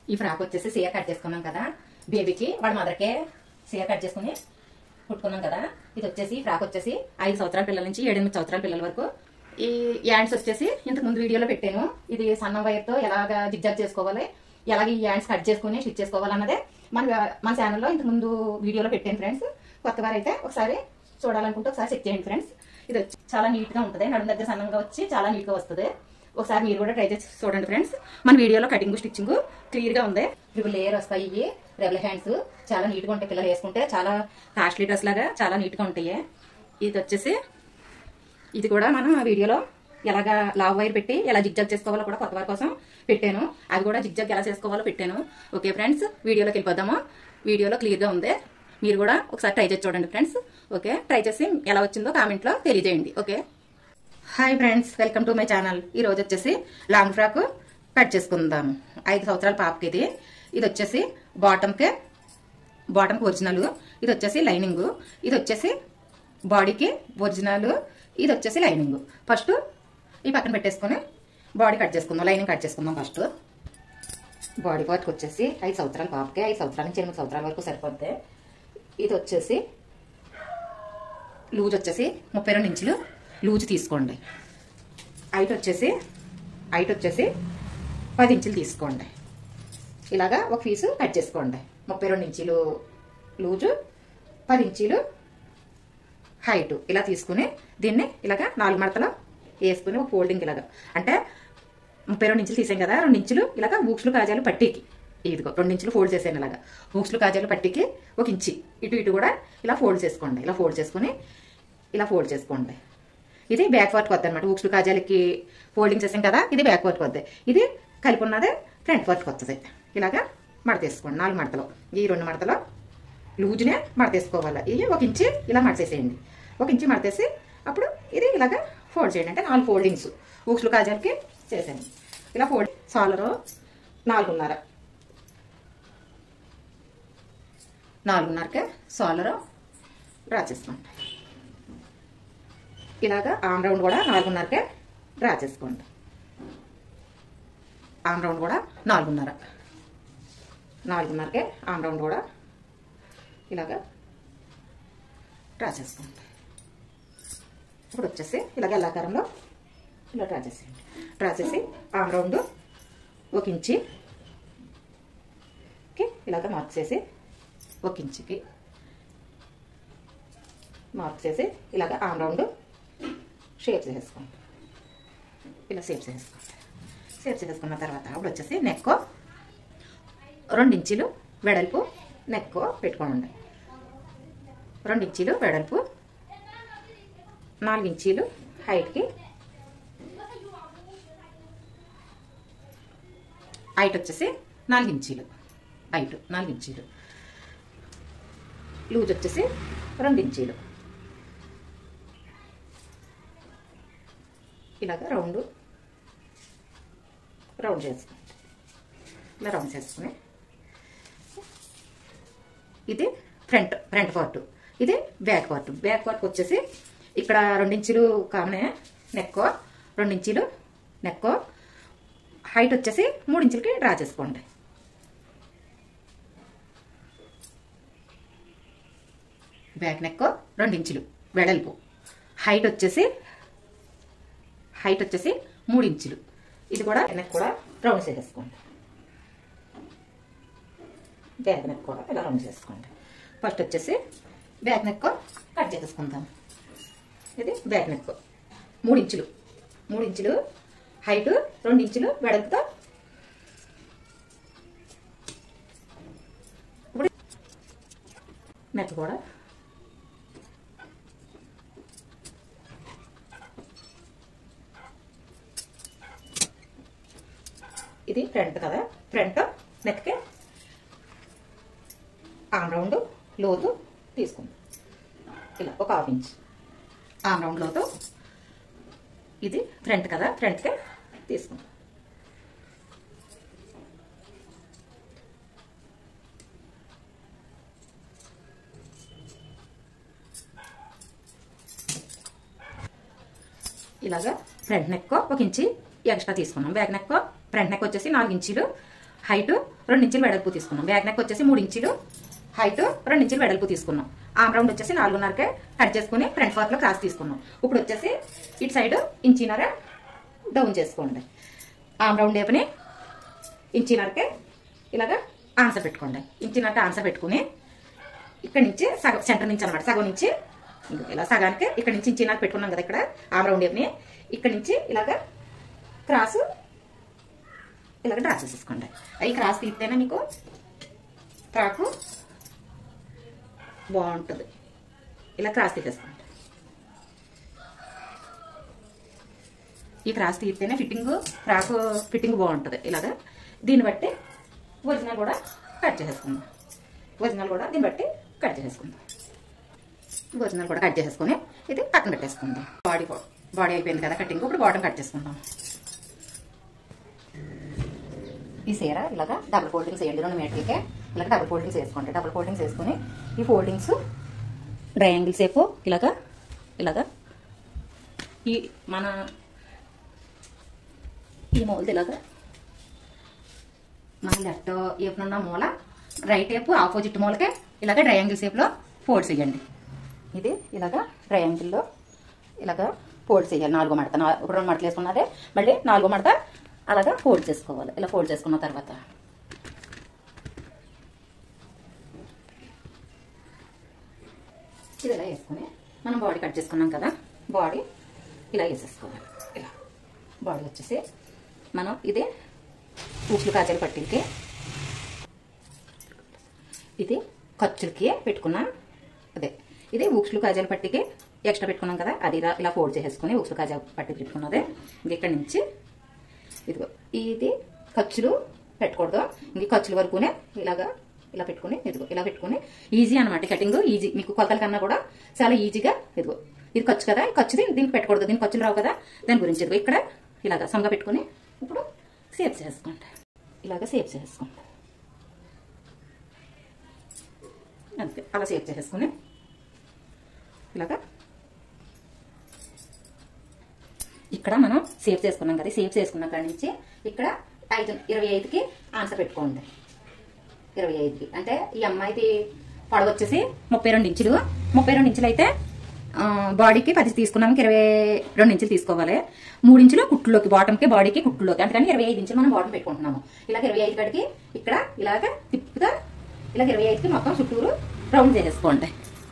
ఈ ఫ్రాక్ వచ్చేసి సీర కట్ చేసుకున్నాం కదా బేబీకి వాడి మదర్కే సీర కట్ చేసుకుని కుట్టుకున్నాం కదా ఇది వచ్చేసి ఫ్రాక్ వచ్చేసి ఐదు సంవత్సరాల పిల్లల నుంచి ఏడెనిమిది సంవత్సరాల పిల్లల వరకు ఈ యాండ్స్ వచ్చేసి ఇంతకు ముందు వీడియోలో పెట్టాను ఇది సన్న వైర్తో ఎలాగ జిగ్జాగ్ చేసుకోవాలి ఎలాగ ఈ యాండ్స్ కట్ చేసుకుని స్టిచ్ చేసుకోవాలన్నదే మన మన ఛానల్లో ఇంతకు ముందు వీడియోలో పెట్టాను ఫ్రెండ్స్ కొత్త వారు అయితే ఒకసారి చూడాలనుకుంటే ఒకసారి చెక్ చేయండి ఫ్రెండ్స్ ఇది వచ్చి చాలా నీట్ గా ఉంటుంది నడుము దగ్గర సన్నంగా వచ్చి చాలా నీట్ గా వస్తుంది ఒకసారి మీరు కూడా ట్రై చేసి చూడండి ఫ్రెండ్స్ మన వీడియోలో కటింగ్ స్టిచ్చింగ్ క్లియర్ గా ఉంది ఇప్పుడు లేయర్ వస్తాయి ఇవి రెబల్ హ్యాండ్స్ చాలా నీట్ గా ఉంటాయి పిల్లలు వేసుకుంటే చాలా కాస్ట్లీ డ్రెస్ లాగా చాలా నీట్ గా ఉంటాయి ఇది వచ్చేసి ఇది కూడా మనం ఆ వీడియోలో ఎలాగా లావ్ వైర్ పెట్టి ఎలా జిగ్జాగ్ చేసుకోవాలో కూడా కొత్త వారి కోసం పెట్టాను అది కూడా జిగ్జాగ్ ఎలా చేసుకోవాలో పెట్టాను ఓకే ఫ్రెండ్స్ వీడియోలోకి వెళ్ళిపోదాము వీడియోలో క్లియర్ గా ఉంది మీరు కూడా ఒకసారి ట్రై చేసి చూడండి ఫ్రెండ్స్ ఓకే ట్రై చేసి ఎలా వచ్చిందో కామెంట్ లో తెలియజేయండి okay hi friends welcome to my channel ఈ రోజు వచ్చేసి లాంగ్ ఫ్రాక్ కట్ చేసుకుందాం ఐదు సంవత్సరాల పాపకి ఇది ఇది వచ్చేసి బాటమ్కి బాటమ్కి ఒరిజినల్ ఇది వచ్చేసి లైనింగ్ ఇది వచ్చేసి బాడీకి ఒరిజినల్ ఇది వచ్చేసి లైనింగ్ ఫస్ట్ ఈ పక్కన పెట్టేసుకొని బాడీ కట్ చేసుకుందాం లైనింగ్ కట్ చేసుకుందాం ఫస్ట్ బాడీ పార్ట్కి వచ్చేసి ఐదు సంవత్సరాల పాపకి ఐదు సంవత్సరాల నుంచి ఎనిమిది సంవత్సరాల వరకు సరిపోద్ది ఇది వచ్చేసి లూజ్ వచ్చేసి ముప్పై రెండు ఇంచులు లూజ్ తీసుకోండి హైట్ వచ్చేసి హైట్ వచ్చేసి పది ఇంచులు తీసుకోండి ఇలాగా ఒక పీసు కట్ చేసుకోండి ముప్పై రెండు ఇంచీలు లూజు పది ఇంచీలు హైట్ ఇలా తీసుకుని దీన్ని ఇలాగా నాలుగు మడతలు వేసుకుని ఒక ఫోల్డింగ్ ఇలాగా అంటే ముప్పై రెండు ఇంచులు తీసాం కదా రెండు ఇంచులు ఇలాగా బూక్స్లు కాజాలు పట్టీకి ఇదిగో రెండు ఇంచులు ఫోల్డ్ చేసాను ఇలాగా బూక్స్లు కాజాలు పట్టీకి ఒక ఇంచి ఇటు ఇటు కూడా ఇలా ఫోల్డ్ చేసుకోండి ఇలా ఫోల్డ్ చేసుకుని ఇలా ఫోల్డ్ చేసుకోండి ఇది బ్యాక్ వర్క్ వద్ద అనమాట బుక్స్లు కాజాలకి ఫోల్డింగ్ చేసాం కదా ఇది బ్యాక్ వర్క్ వద్ద ఇది కలిపి ఉన్నది ఫ్రంట్ వర్క్ వస్తుంది ఇలాగా మడతేసుకోండి నాలుగు మడతలు ఈ రెండు మడతలు లూజ్నే మడతేసుకోవాలి ఇది ఒక ఇంచి ఇలా మడతేసేయండి ఒక ఇంచి మడతేసి అప్పుడు ఇది ఇలాగా ఫోల్డ్ చేయండి అంటే నాలుగు ఫోల్డింగ్స్ బుక్స్లు కాజాలకి చేసాను ఇలా ఫోల్డ్ సాలరు నాలుగున్నర నాలుగున్నరకే సాలరు డ్రా చేసుకోండి ఇలాగా ఆమ్ రౌండ్ కూడా నాలుగున్నరకే డ్రా చేసుకోండి ఆమ్ రౌండ్ కూడా నాలుగున్నర నాలుగున్నరకే ఆమ్ రౌండ్ కూడా ఇలాగా డ్రా చేసుకోండి ఇప్పుడు వచ్చేసి ఇలాగ ఎల్లాకారంలో ఇలా డ్రా చేసేయండి డ్రా చేసి ఆమ్ రౌండ్ ఒక ఇంచి ఇలాగ మార్క్ చేసి ఒక ఇంచుకి మార్క్ చేసి ఇలాగ ఆమ్ రౌండ్ షేప్ చేసుకోండి ఇలా షేప్ చేసుకోండి షేప్ చేసుకున్న తర్వాత అప్పుడు వచ్చేసి నెక్ రెండు ఇంచీలు వెడల్పు నెక్ పెట్టుకోండి రెండు ఇంచీలు వెడల్పు నాలుగు ఇంచీలు హైట్కి హైట్ వచ్చేసి నాలుగు ఇంచీలు హైట్ నాలుగు ఇంచీలు లూజ్ వచ్చేసి రెండు ఇంచీలు ఇలాగ రౌండ్ రౌండ్ చేసుకోండి ఇలా రౌండ్ చేసుకుని ఇది ఫ్రంట్ ఫ్రంట్ పార్ట్ ఇది బ్యాక్ పార్ట్ బ్యాక్ పార్ట్ వచ్చేసి ఇక్కడ రెండించులు కామనే నెక్ రెండించీలు నెక్ హైట్ వచ్చేసి మూడు ఇంచులకి డ్రా చేసుకోండి బ్యాక్ నెక్ రెండు ఇంచులు వెడల్పు హైట్ వచ్చేసి హైట్ వచ్చేసి మూడు ఇంచులు ఇది కూడా నెక్ కూడా రౌండ్ చేసేసుకోండి బ్యాక్ నెక్ కూడా ఇలా రౌండ్ చేసుకోండి ఫస్ట్ వచ్చేసి బ్యాక్ నెక్ కట్ చేసేసుకుందాం ఇది బ్యాక్ నెక్ మూడు ఇంచులు మూడు ఇంచులు హైట్ రెండు ఇంచులు వెడల్పుతో ఇప్పుడు నెక్ కూడా ఇది ఫ్రంట్ కదా ఫ్రంట్ నెక్కి ఆమ్ రౌండ్ లోతు తీసుకుందాం ఇలా ఒక హాఫ్ ఇంచ్ ఆమ్ రౌండ్ లోతు ఇది ఫ్రంట్ కదా ఫ్రంట్కి తీసుకుందాం ఇలాగా ఫ్రంట్ నెక్ ఒక ఇంచి ఎక్స్ట్రా తీసుకున్నాం బ్యాక్ నెక్ ఫ్రంట్ నెక్ వచ్చేసి నాలుగు ఇంచీలు హైట్ రెండు ఇంచులు వెడల్పు తీసుకున్నాం బ్యాక్ నెక్ వచ్చేసి మూడు ఇంచులు హైట్ రెండు ఇంచులు వెడల్పు తీసుకున్నాం ఆమ్ రౌండ్ వచ్చేసి నాలుగున్నరకే కట్ చేసుకుని ఫ్రంట్ పార్ట్ లో క్రాస్ తీసుకున్నాం ఇప్పుడు వచ్చేసి ఇటు సైడ్ ఇంచిన్నర డౌన్ చేసుకోండి ఆమ్ రౌండ్ వేపని ఇంచిన్నరకే ఇలాగా ఆన్సర్ పెట్టుకోండి ఇంచిన్నరకే ఆన్సర్ పెట్టుకుని ఇక్కడ నుంచి సగం సెంటర్ నుంచి అనమాట సగం నుంచి ఇదిగో ఇలా సగానికి ఇక్కడ నుంచి ఇంచిన్నర పెట్టుకున్నాం కదా ఇక్కడ ఆమ్ రౌండ్ వేపని ఇక్కడ నుంచి ఇలాగా క్రాస్ ఇలాగ డ్రా చేసేసుకోండి అవి క్రాస్ తీస్తేనే మీకు ఫ్రాకు బాగుంటుంది ఇలా క్రాస్ తీసేసుకోండి ఈ క్రాస్ తీస్తేనే ఫిట్టింగ్ ఫ్రాక్ ఫిట్టింగ్ బాగుంటుంది ఇలాగా దీన్ని బట్టి ఒరిజినల్ కూడా కట్ చేసేసుకుందాం ఒరిజినల్ కూడా దీన్ని బట్టి కట్ చేసేసుకుందాం ఒరిజినల్ కూడా కట్ చేసేసుకొని ఇది పక్కన పెట్టేసుకుందాం బాడీ బాడీ అయిపోయింది కదా కటింగ్ ఇప్పుడు బాటం కట్ చేసుకుందాం ఈ సీర ఇలాగా డబుల్ ఫోల్డింగ్స్ వేయండి రెండు మీటర్లకే ఇలాగ డబుల్ ఫోల్డింగ్స్ వేసుకోండి డబుల్ ఫోల్డింగ్స్ వేసుకొని ఈ ఫోల్డింగ్స్ ట్రయాంగిల్ సేపు ఇలాగా ఇలాగా ఈ మన ఈ మూలది ఇలాగా మన లెఫ్ట్ ఏపునున్న మూల రైట్ వైపు ఆపోజిట్ మూలకే ఇలాగ ట్రయాంగిల్ షేప్లో ఫోల్డ్స్ వేయండి ఇది ఇలాగా ట్రయాంగిల్లో ఇలాగా ఫోల్డ్ చేయాలి నాలుగో మడత నా- ఇప్పుడు రెండు మడతలు వేసుకున్నారే మళ్ళీ నాలుగో మడత అలాగా ఫోల్డ్ చేసుకోవాలి ఇలా ఫోల్డ్ చేసుకున్న తర్వాత ఇది ఇలా వేసుకుని మనం బాడీ కట్ చేసుకున్నాం కదా బాడీ ఇలా వేసేసుకోవాలి ఇలా బాడీ వచ్చేసి మనం ఇదే ఉప్పులు కాజాలు పట్టింకి ఇది ఖర్చులకి పెట్టుకున్నాం అదే ఇది ఉక్సులు కాజాల పట్టికి ఎక్స్ట్రా పెట్టుకున్నాం కదా అది ఇలా ఇలా ఫోల్డ్ చేసేసుకుని ఉక్సులు కాజా పట్టి పెట్టుకున్నది ఇంక ఇక్కడి నుంచి ఇదిగో ఇది ఖర్చులు పెట్టకూడదు ఇంక ఖర్చుల వరకునే ఇలాగా ఇలా పెట్టుకుని ఇదిగో ఇలా పెట్టుకుని ఈజీ అనమాట కటింగ్ ఈజీ మీకు కొలతల కన్నా కూడా చాలా ఈజీగా ఇదిగో ఇది ఖర్చు కదా ఈ ఖర్చుది దీనికి పెట్టకూడదు దీనికి ఖర్చులు రావు కదా దాని గురించి ఇదిగో ఇక్కడ ఇలాగా సమగా పెట్టుకుని ఇప్పుడు సేవ్ చేసుకోండి ఇలాగా సేవ్ చేసుకోండి అంతే అలా సేవ్ చేసేసుకుని ఇలాగా ఇక్కడ మనం సేవ్ చేసుకున్నాం కదా సేవ్ చేసుకున్న కాడి నుంచి ఇక్కడ ఐదు ఇరవై ఐదుకి ఆన్సర్ పెట్టుకోండి ఇరవై ఐదుకి అంటే ఈ అమ్మాయిది పొడవు వచ్చేసి ముప్పై రెండు ఇంచులు ముప్పై రెండు ఇంచులు అయితే ఆ, బాడీకి పది తీసుకున్నాం ఇరవై రెండు ఇంచులు తీసుకోవాలి మూడు ఇంచులు కుట్టులోకి బాటంకి బాడీకి కుట్టులోకి అందుకని ఇరవై ఐదు ఇంచులు మనం బాటం పెట్టుకుంటున్నాము ఇలాగ ఇరవై ఐదు కాడికి ఇక్కడ ఇలాగ తిప్పుతా ఇలాగ ఇరవై ఐదుకి మొత్తం చుట్టూరు రౌండ్ చేసేసుకోండి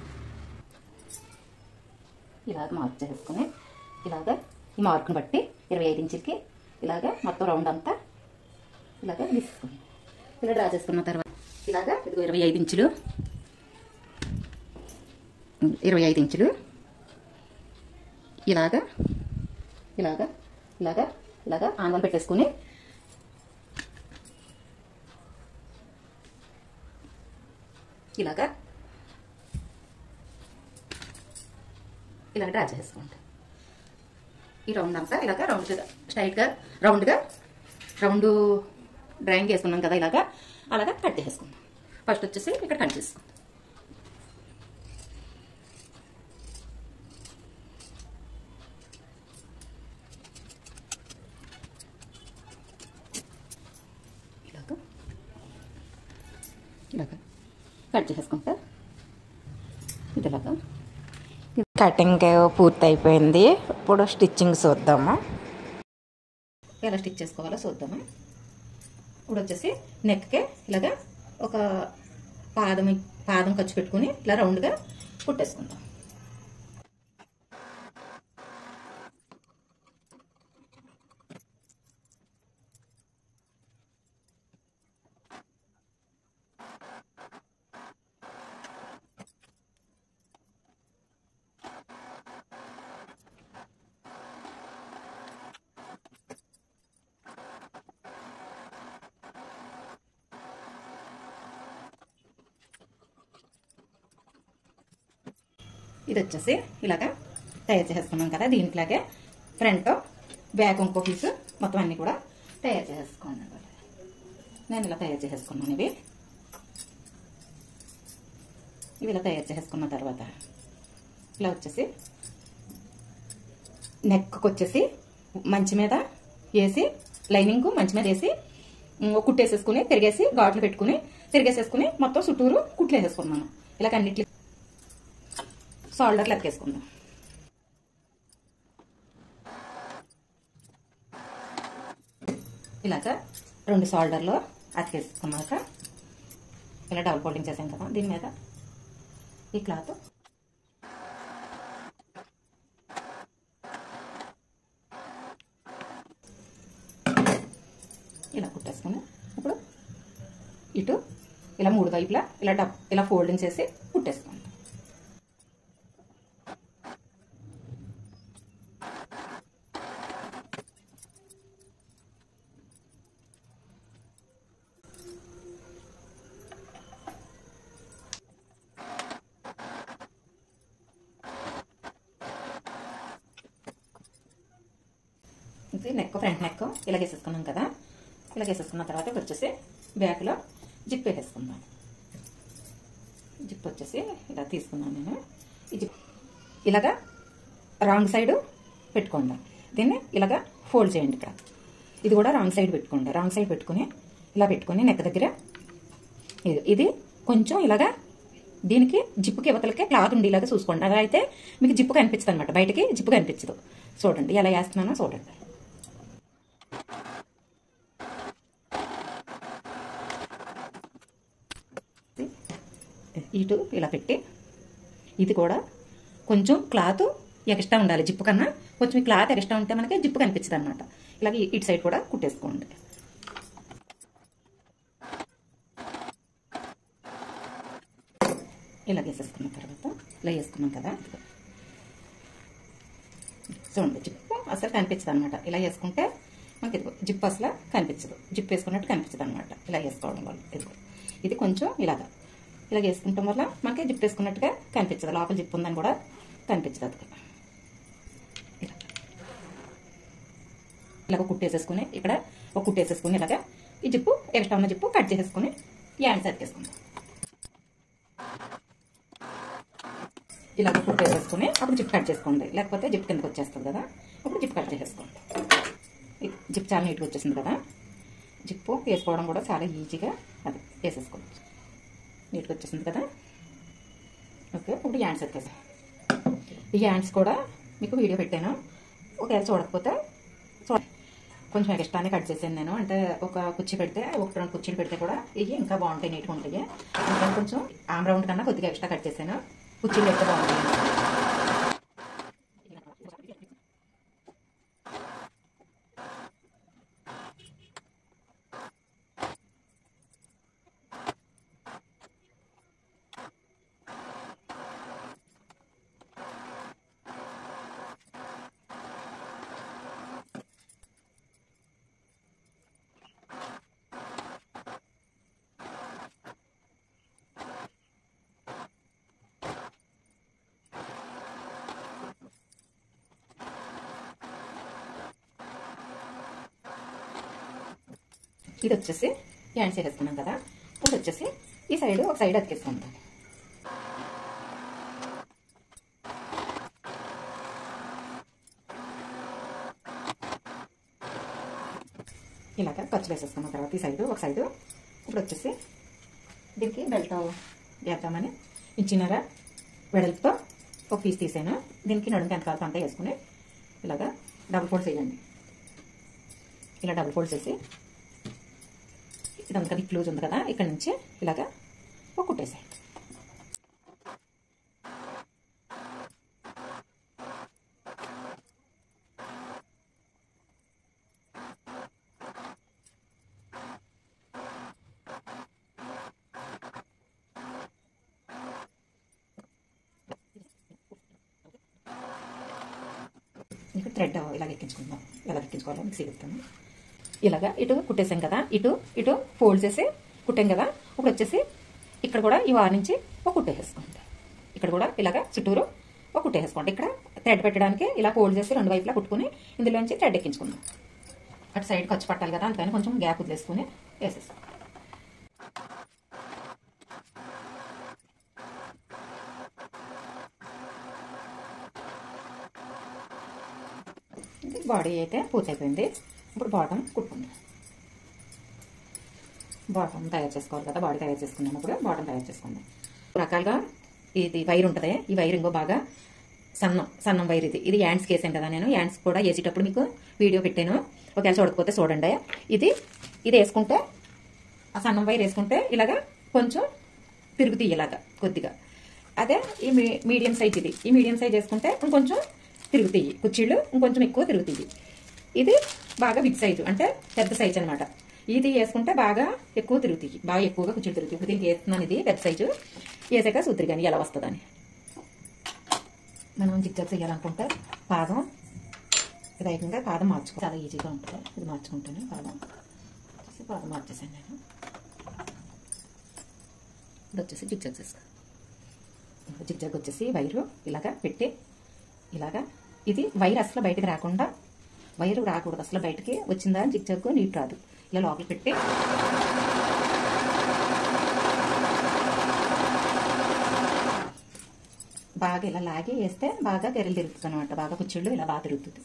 ఇలాగ మార్క్ చేసుకుని ఇలాగ ఈ మార్కుని బట్టి ఇరవై ఐదు ఇంచులకి ఇలాగ మొత్తం రౌండ్ అంతా ఇలాగ తీసుకోండి ఇలా డ్రా చేసుకున్న తర్వాత ఇలాగ ఇదిగో ఇరవై ఐదు ఇంచులు ఇరవై ఐదు ఇంచులు ఇలాగ ఇలాగ ఇలాగ ఇలాగ ఆంగం పెట్టేసుకుని ఇలాగ ఇలా డ్రా చేసుకోండి ఈ రౌండ్ అంతా ఇలాగ రౌండ్గా స్ట్రైట్గా రౌండ్గా రౌండ్ డ్రాయింగ్ వేసుకున్నాం కదా ఇలాగా అలాగా కట్ చేసుకుందాం ఫస్ట్ వచ్చేసి ఇక్కడ కట్ చేసుకుందాం ఇలాగా ఇలాగా కట్ చేసుకుంటా ఇది ఇలాగా కటింగ్ పూర్తయిపోయింది ఇప్పుడు స్టిచ్చింగ్ చూద్దాము ఎలా స్టిచ్ చేసుకోవాలో చూద్దాము ఇప్పుడు వచ్చేసి నెక్కే ఇలాగా ఒక పాదం పాదం ఖర్చు పెట్టుకుని ఇలా రౌండ్గా కుట్టేసుకుందాం ఇది వచ్చేసి ఇలాగా తయారు చేసుకున్నాం కదా దీంట్లాగే ఫ్రంట్ బ్యాక్ ఇంకో పీస్ మొత్తం అన్ని కూడా తయారు చేసుకున్నాను నేను ఇలా తయారు చేసుకున్నాను ఇవి ఇవి ఇలా తయారు చేసుకున్న తర్వాత ఇలా వచ్చేసి నెక్కి వచ్చేసి మంచి మీద వేసి లైనింగ్ మంచి మీద వేసి ఉమ్, ఒక కుట్టేసేసుకుని తిరిగేసి ఘాట్లు పెట్టుకుని తిరిగేసేసుకుని మొత్తం చుట్టూరు కుట్లు వేసేసుకున్నాను ఇలాగ అన్నిట్లు షోల్డర్లు ఎక్కేసుకుందాం ఇలాగ రెండు షోల్డర్లు అతికేసుకున్నాక ఇలా డబుల్ ఫోల్డింగ్ చేసాం కదా దీని మీద ఈ క్లాత్ ఇలా కుట్టేసుకుని ఇప్పుడు ఇటు ఇలా మూడు వైపులా ఇలా డబ్ ఇలా ఫోల్డింగ్ చేసి కుట్టేసుకోండి ఇది నెక్ ఫ్రంట్ నెక్ ఇలా వేసేసుకున్నాం కదా ఇలా వేసేసుకున్న తర్వాత ఇప్పుడు వచ్చేసి బ్యాక్లో జిప్ వేసేసుకుందాం జిప్ వచ్చేసి ఇలా తీసుకున్నాను నేను ఈ జిప్ ఇలాగా రాంగ్ సైడ్ పెట్టుకోండి దీన్ని ఇలాగా ఫోల్డ్ చేయండి ఇక్కడ ఇది కూడా రాంగ్ సైడ్ పెట్టుకోండి రాంగ్ సైడ్ పెట్టుకుని ఇలా పెట్టుకుని నెక్ దగ్గర ఇది ఇది కొంచెం ఇలాగా దీనికి జిప్పుకి ఇవతలకే క్లాత్ ఉండేలాగా చూసుకోండి అలా అయితే మీకు జిప్పు కనిపించదు అనమాట బయటకి జిప్పు కనిపించదు చూడండి ఎలా వేస్తున్నానో చూడండి ఇటు ఇలా పెట్టి ఇది కూడా కొంచెం క్లాత్ ఎక్స్ట్రా ఉండాలి జిప్పు కన్నా కొంచెం ఈ క్లాత్ ఎక్స్ట్రా ఉంటే మనకి జిప్పు కనిపించదు అనమాట ఇలాగే ఇటు సైడ్ కూడా కుట్టేసుకోండి ఇలా వేసేసుకున్న తర్వాత ఇలా వేసుకున్నాం కదా చూడండి జిప్పు అసలు కనిపించదు అనమాట ఇలా వేసుకుంటే మనకి ఇదిగో జిప్ అసలు కనిపించదు జిప్ వేసుకున్నట్టు కనిపించదు అనమాట ఇలా వేసుకోవడం వల్ల ఇదిగో ఇది కొంచెం ఇలాగా ఇలా వేసుకుంటాం వల్ల మనకి జిప్ వేసుకున్నట్టుగా కనిపించదు లోపల జిప్ ఉందని కూడా కనిపించదు అది ఇలా ఇలాగ కుట్టేసేసుకుని ఇక్కడ ఒక కుట్టేసేసుకుని ఇలాగా ఈ జిప్పు ఎక్స్ట్రా ఉన్న జిప్పు కట్ చేసేసుకుని ఈ హ్యాండ్స్ అతికేసుకుందాం ఇలాగ కుట్టేసేసుకుని అప్పుడు జిప్ కట్ చేసుకోండి లేకపోతే జిప్ కిందకి వచ్చేస్తుంది కదా అప్పుడు జిప్ కట్ చేసేసుకోండి ఇది జిప్ చాలా నీట్గా వచ్చేసింది కదా జిప్పు వేసుకోవడం కూడా చాలా ఈజీగా అది వేసేసుకోండి నీట్గా వచ్చేసింది కదా ఓకే ఇప్పుడు హ్యాండ్స్ ఎక్కేసాం ఈ హ్యాండ్స్ కూడా మీకు వీడియో పెట్టాను ఒకవేళ చూడకపోతే చూడ కొంచెం ఎక్స్ట్రానే కట్ చేశాను నేను అంటే ఒక కుర్చీ పెడితే ఒక రెండు కుర్చీలు పెడితే కూడా ఇవి ఇంకా బాగుంటాయి నీట్గా ఉంటాయి ఇంకా కొంచెం ఆమ్ రౌండ్ కన్నా కొద్దిగా ఎక్స్ట్రా కట్ చేశాను కుర్చీలు పెడితే బాగుంటాయి ఇది వచ్చేసి హ్యాండ్స్ వేసేసుకున్నాం కదా ఇప్పుడు వచ్చేసి ఈ సైడ్ ఒక సైడ్ అతికేసుకుంటాం ఇలాగ ఖర్చు వేసేసుకున్న తర్వాత ఈ సైడ్ ఒక సైడ్ ఇప్పుడు వచ్చేసి దీనికి బెల్ట్ వేద్దామని ఇచ్చినారా వెడల్పుతో ఒక పీస్ తీసాను దీనికి నడుము ఎంత కావాలో అంతా వేసుకుని ఇలాగా డబుల్ ఫోల్డ్స్ వేయండి ఇలా డబుల్ ఫోల్డ్స్ వేసి ఇదంతా హిప్ లూజ్ ఉంది కదా ఇక్కడ నుంచి ఇలాగా ఒక కుట్టేసాయి ఇక్కడ థ్రెడ్ ఇలాగ ఎక్కించుకుందాం ఎలా ఎక్కించుకోవాలో మీకు చెప్తాను ఇలాగా ఇటు కుట్టేసాం కదా ఇటు ఇటు ఫోల్డ్ చేసి కుట్టాం కదా ఇప్పుడు వచ్చేసి ఇక్కడ కూడా ఈ వారి నుంచి ఒక కుట్టేసేసుకోండి ఇక్కడ కూడా ఇలాగా చుట్టూరు ఒక కుట్టేసుకోండి ఇక్కడ థ్రెడ్ పెట్టడానికి ఇలా ఫోల్డ్ చేసి రెండు వైపులా కుట్టుకుని ఇందులోంచి థ్రెడ్ ఎక్కించుకుందాం అటు సైడ్ ఖర్చు పట్టాలి కదా అందుకని కొంచెం గ్యాప్ వదిలేసుకుని వేసేస్తాం బాడీ అయితే పూర్తయిపోయింది ఇప్పుడు బాటమ్ కుట్టుకుందాం బాటమ్ తయారు చేసుకోవాలి కదా బాడీ తయారు చేసుకున్నప్పుడు బాటమ్ తయారు చేసుకుందాం రకాలుగా ఇది వైర్ ఉంటుంది ఈ వైర్ ఇంకో బాగా సన్నం సన్నం వైర్ ఇది ఇది యాండ్స్కి వేసాను కదా నేను యాండ్స్ కూడా వేసేటప్పుడు మీకు వీడియో పెట్టాను ఒకవేళ చూడకపోతే చూడండి ఇది ఇది వేసుకుంటే ఆ సన్నం వైర్ వేసుకుంటే ఇలాగా కొంచెం తిరుగుతాయి ఇలాగా కొద్దిగా అదే ఈ మీ- మీడియం సైజ్ ఇది ఈ మీడియం సైజ్ వేసుకుంటే ఇంకొంచెం తిరుగుతాయి కుర్చీళ్ళు ఇంకొంచెం ఎక్కువ తిరుగుతాయి ఇది బాగా బిగ్ సైజు అంటే పెద్ద సైజ్ అనమాట ఇది వేసుకుంటే బాగా ఎక్కువ తిరుగుతాయి బాగా ఎక్కువగా కుర్చీలు తిరుగుతాయి ఇప్పుడు దీనికి వేస్తున్నాను ఇది పెద్ద సైజు వేసాక సూత్రి కానీ ఎలా వస్తుందని మనం జిగ్జాగ్ చేయాలనుకుంటే పాదం ఇది అయిపోయిందా పాదం మార్చుకో చాలా ఈజీగా ఉంటుంది ఇది మార్చుకుంటాను పాదం వచ్చేసి పాదం మార్చేసాను నేను ఇది వచ్చేసి జిగ్జాగ్ చేసుకో జిగ్జాగ్ వచ్చేసి వైరు ఇలాగా పెట్టి ఇలాగా ఇది వైర్ అసలు బయటకు రాకుండా వైరు రాకూడదు అసలు బయటకి వచ్చిందా జిగ్జాగ్ నీట్ రాదు ఇలా లోపల పెట్టి బాగా ఇలా లాగి వేస్తే బాగా గెరలు తిరుగుతుంది అనమాట బాగా కుచ్చిళ్ళు ఇలా బాగా తిరుగుతుంది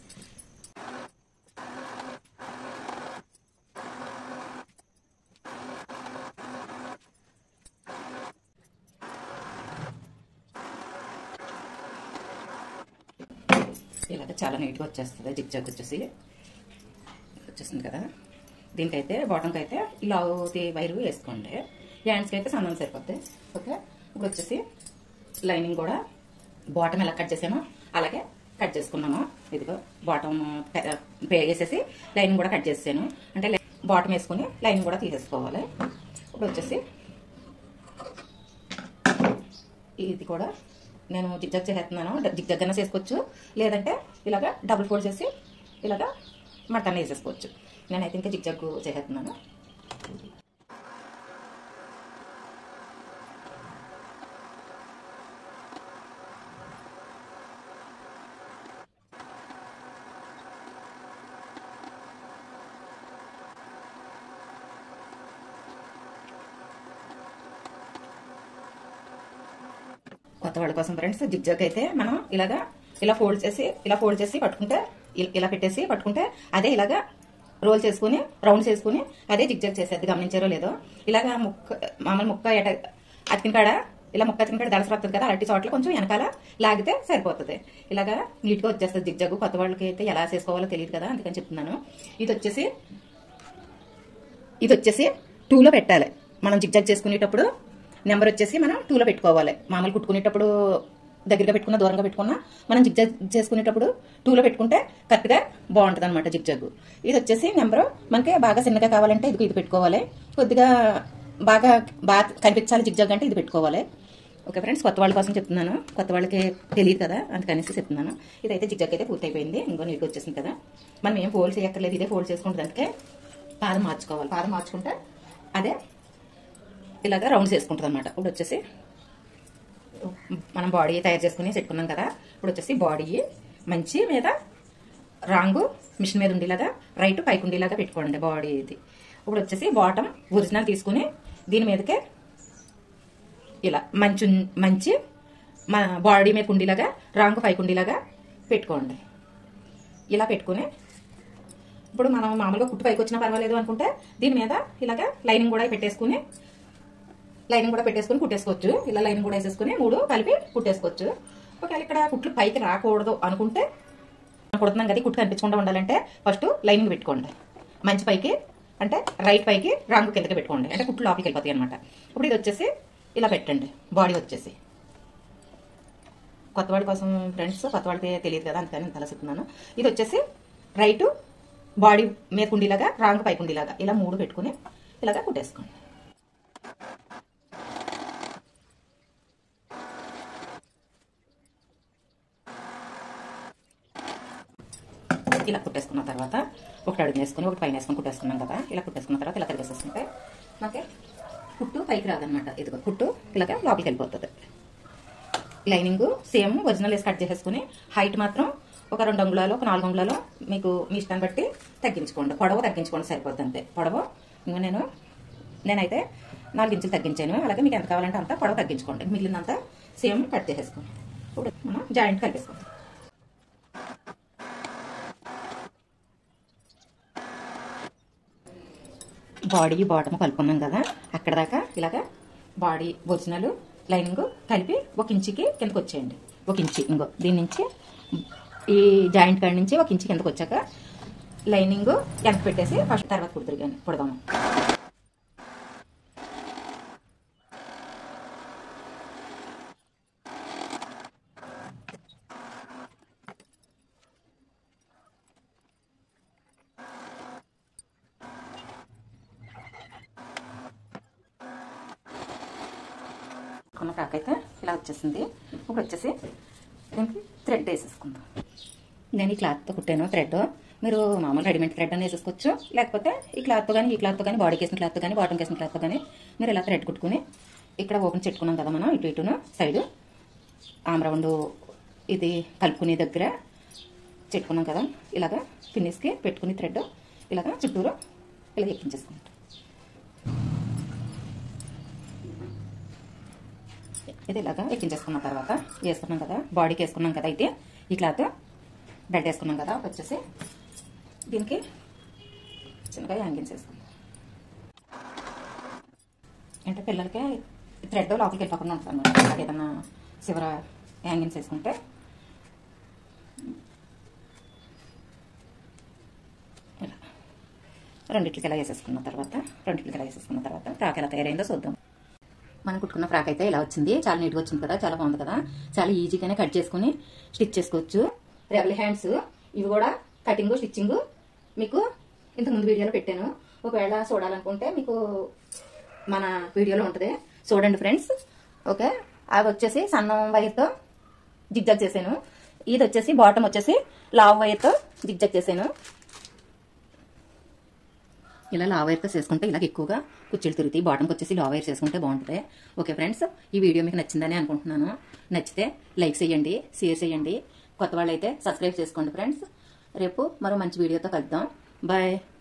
ఇలాగ చాలా నీట్గా వచ్చేస్తుంది జిగ్ జగ్ వచ్చేసి వచ్చేసింది కదా దీనికైతే బాటంకి అయితే లావుది వైరు వేసుకోండి హ్యాండ్స్కి అయితే సన్నం సరిపోద్ది ఓకే ఇప్పుడు వచ్చేసి లైనింగ్ కూడా బాటమ్ ఎలా కట్ చేసామో అలాగే కట్ చేసుకున్నాము ఇదిగో బాటమ్ వేసేసి లైనింగ్ కూడా కట్ చేసాను అంటే బాటమ్ వేసుకుని లైనింగ్ కూడా తీసేసుకోవాలి ఇప్పుడు వచ్చేసి ఇది కూడా నేను జిగ్జాగ్ చేస్తున్నాను జిగ్జాగ్ అన్న చేసుకోవచ్చు లేదంటే ఇలాగా డబుల్ ఫోల్డ్ చేసి ఇలాగా మటన్ వేసేసుకోవచ్చు నేనైతే ఇంకా జిగ్జాగ్ చేస్తున్నాను కొత్త వాళ్ళ కోసం ఫ్రెండ్స్ జిగ్జాగ్ అయితే మనం ఇలాగా ఇలా ఫోల్డ్ చేసి ఇలా ఫోల్డ్ చేసి పట్టుకుంటే ఇ- ఇలా పెట్టేసి పట్టుకుంటే అదే ఇలాగా రోల్ చేసుకుని రౌండ్స్ చేసుకుని అదే జిగ్జాగ్ చేసేది గమనించారో లేదో ఇలాగా ముక్క మామూలు ముక్క ఎట అతికిన కాడ ఇలా ముక్క అతికిన కాడ దళసరి వస్తుంది కదా అలాంటి చోట్ల కొంచెం వెనకాల లాగితే సరిపోతుంది ఇలాగా నీట్ గా వచ్చేస్తుంది జిగ్జాగ్ కొత్త వాళ్ళకి అయితే ఎలా చేసుకోవాలో తెలియదు కదా అందుకని చెప్తున్నాను ఇది వచ్చేసి ఇది వచ్చేసి టూలో పెట్టాలి మనం జిగ్జాగ్ చేసుకునేటప్పుడు నెంబర్ వచ్చేసి మనం టూలో పెట్టుకోవాలి మామూలు కుట్టుకునేటప్పుడు దగ్గరగా పెట్టుకున్న దూరంగా పెట్టుకున్నా మనం జిగ్జాగ్ చేసుకునేటప్పుడు టూలో పెట్టుకుంటే కరెక్ట్గా బాగుంటుంది అనమాట జిగ్జాగ్ ఇది వచ్చేసి నెంబరు మనకి బాగా చిన్నగా కావాలంటే ఇది ఇది పెట్టుకోవాలి కొద్దిగా బాగా బాగా కనిపించాలి జిగ్జాగ్ అంటే ఇది పెట్టుకోవాలి ఓకే ఫ్రెండ్స్ కొత్త వాళ్ళ కోసం చెప్తున్నాను కొత్త వాళ్ళకి తెలియదు కదా అందుకనేసి చెప్తున్నాను ఇదైతే జిగ్జాగ్ అయితే పూర్తయిపోయింది ఇంకో నీట్గా వచ్చేసింది కదా మనం ఏం ఫోల్డ్ చేయక్కర్లేదు ఇదే ఫోల్డ్ చేసుకుంటుంది అందుకే పాదం మార్చుకోవాలి పాదం మార్చుకుంటే అదే ఇలాగ రౌండ్స్ వేసుకుంటుంది అనమాట ఇప్పుడు వచ్చేసి మనం బాడీ తయారు చేసుకుని పెట్టుకున్నాం కదా ఇప్పుడు వచ్చేసి బాడీ మంచి మీద రాంగు మిషన్ మీద ఉండేలాగా రైట్ పైకి ఉండేలాగా పెట్టుకోండి బాడీ ఇది ఇప్పుడు వచ్చేసి బాటమ్ ఒరిజినల్ తీసుకుని దీని మీదకే ఇలా మంచి మంచి మన బాడీ మీద ఉండేలాగా రాంగు పైకి ఉండేలాగా పెట్టుకోండి ఇలా పెట్టుకుని ఇప్పుడు మనం మామూలుగా కుట్టు పైకి వచ్చినా పర్వాలేదు అనుకుంటే దీని మీద ఇలాగా లైనింగ్ కూడా పెట్టేసుకుని లైనింగ్ కూడా పెట్టేసుకుని కుట్టేసుకోవచ్చు ఇలా లైనింగ్ కూడా వేసేసుకుని మూడు కలిపి కుట్టేసుకోవచ్చు ఒకవేళ ఇక్కడ కుట్లు పైకి రాకూడదు అనుకుంటే కుడుతున్నాం కదా ఈ కుట్టు కనిపించకుండా ఉండాలంటే ఫస్ట్ లైనింగ్ పెట్టుకోండి మంచి పైకి అంటే రైట్ పైకి రంగు కిందకి పెట్టుకోండి అంటే కుట్లు లోపలికి వెళ్ళిపోతాయి అనమాట ఇప్పుడు ఇది వచ్చేసి ఇలా పెట్టండి బాడీ వచ్చేసి కొత్త వాడి కోసం ఫ్రెండ్స్ కొత్త వాడికి తెలియదు కదా అందుకని నేను తలసిస్తున్నాను ఇది వచ్చేసి రైట్ బాడీ మీద కుండీలాగా రాంగ్ పై కుండీలాగా ఇలా మూడు పెట్టుకుని ఇలాగా కుట్టేసుకోండి ఇలా కుట్టేసుకున్న తర్వాత ఒకటి అడుగు వేసుకుని ఒకటి పైన వేసుకుని కుట్టేసుకున్నాం కదా ఇలా కుట్టేసుకున్న తర్వాత ఇలా తిరిగేసేసుకుంటే మనకి కుట్టు పైకి రాదనమాట ఇదిగో కుట్టు ఇలాగా లోపలికి వెళ్ళిపోతుంది లైనింగ్ సేమ్ ఒరిజినల్ వేసి కట్ చేసేసుకుని హైట్ మాత్రం ఒక రెండు అంగుళాలు ఒక నాలుగు అంగుళాలు మీకు మీ ఇష్టాన్ని బట్టి తగ్గించుకోండి పొడవు తగ్గించుకోండి సరిపోద్ది అంతే పొడవు ఇంకా నేను నేనైతే నాలుగు ఇంచులు తగ్గించాను అలాగే మీకు ఎంత కావాలంటే అంత పొడవు తగ్గించుకోండి మిగిలినంత సేమ్ కట్ చేసేసుకోండి ఇప్పుడు మనం జాయింట్ కలిపేసుకోండి బాడీ బాటమ్ కలుపుకున్నాం కదా అక్కడ దాకా ఇలాగా బాడీ ఒరిజినల్ లైనింగ్ కలిపి ఒక ఇంచుకి కిందకు వచ్చేయండి ఒక ఇంచి ఇంకో దీని నుంచి ఈ జాయింట్ కాడి నుంచి ఒక ఇంచు కిందకు వచ్చాక లైనింగ్ వెనక్కి పెట్టేసి ఫస్ట్ తర్వాత కుడుతురు కానీ కుడదాము కొన్న ఫ్రాక్ అయితే ఇలా వచ్చేసింది ఇప్పుడు వచ్చేసి దీనికి థ్రెడ్ వేసేసుకుందాం నేను ఈ క్లాత్తో కుట్టాను థ్రెడ్ మీరు మామూలు రెడీమేడ్ థ్రెడ్ అని వేసేసుకోవచ్చు లేకపోతే ఈ క్లాత్తో కానీ ఈ క్లాత్తో కానీ బాడీకి వేసిన క్లాత్తో కానీ బాటంకి వేసిన క్లాత్తో కానీ మీరు ఇలా థ్రెడ్ కుట్టుకుని ఇక్కడ ఓపెన్ చెట్టుకున్నాం కదా మనం ఇటు ఇటును సైడు ఆమ్ రౌండ్ ఇది కలుపుకునే దగ్గర చెట్టుకున్నాం కదా ఇలాగా ఫినిష్కి పెట్టుకుని థ్రెడ్ ఇలాగా చుట్టూరు ఇలా ఎక్కించేసుకుంటాం ఇది ఇలాగా ఎక్కించేసుకున్న తర్వాత వేసుకున్నాం కదా బాడీకి వేసుకున్నాం కదా అయితే ఈ క్లాత్ బెడ్ వేసుకున్నాం కదా వచ్చేసి దీనికి చిన్నగా యాంగిన్స్ వేసుకుందాం అంటే పిల్లలకి థ్రెడ్ లోపలికి వెళ్ళిపోకుండా ఉంటుంది అనమాట అలాగే ఏదన్నా చివర యాంగిన్స్ వేసుకుంటే ఇలా రెండిట్లకి ఎలా వేసేసుకున్న తర్వాత రెండిట్లకి ఎలా వేసేసుకున్న తర్వాత ఫ్రాక్ ఎలా తయారైందో చూద్దాం మనం కుట్టుకున్న ఫ్రాక్ అయితే ఇలా వచ్చింది చాలా నీట్గా వచ్చింది కదా చాలా బాగుంది కదా చాలా ఈజీగానే కట్ చేసుకుని స్టిచ్ చేసుకోవచ్చు రెబల్ హ్యాండ్స్ ఇవి కూడా కటింగ్ స్టిచ్చింగ్ మీకు ఇంత ముందు వీడియోలో పెట్టాను ఒకవేళ చూడాలనుకుంటే మీకు మన వీడియోలో ఉంటుంది చూడండి ఫ్రెండ్స్ ఓకే అవి వచ్చేసి సన్నం వైర్తో జిగ్జాగ్ చేశాను ఇది వచ్చేసి బాటమ్ వచ్చేసి లావ్ వైర్తో జిగ్జాగ్ చేశాను ఇలా లావ్ వైర్తో చేసుకుంటే ఇలా ఎక్కువగా కుర్చీలు తిరుగుతాయి బాటంకి వచ్చేసి లావ్ వైర్ చేసుకుంటే బాగుంటుంది ఓకే ఫ్రెండ్స్ ఈ వీడియో మీకు నచ్చిందని అనుకుంటున్నాను నచ్చితే లైక్ చేయండి షేర్ చేయండి కొత్త వాళ్ళు అయితే సబ్స్క్రైబ్ చేసుకోండి ఫ్రెండ్స్ రేపు మరో మంచి వీడియోతో కలుద్దాం బాయ్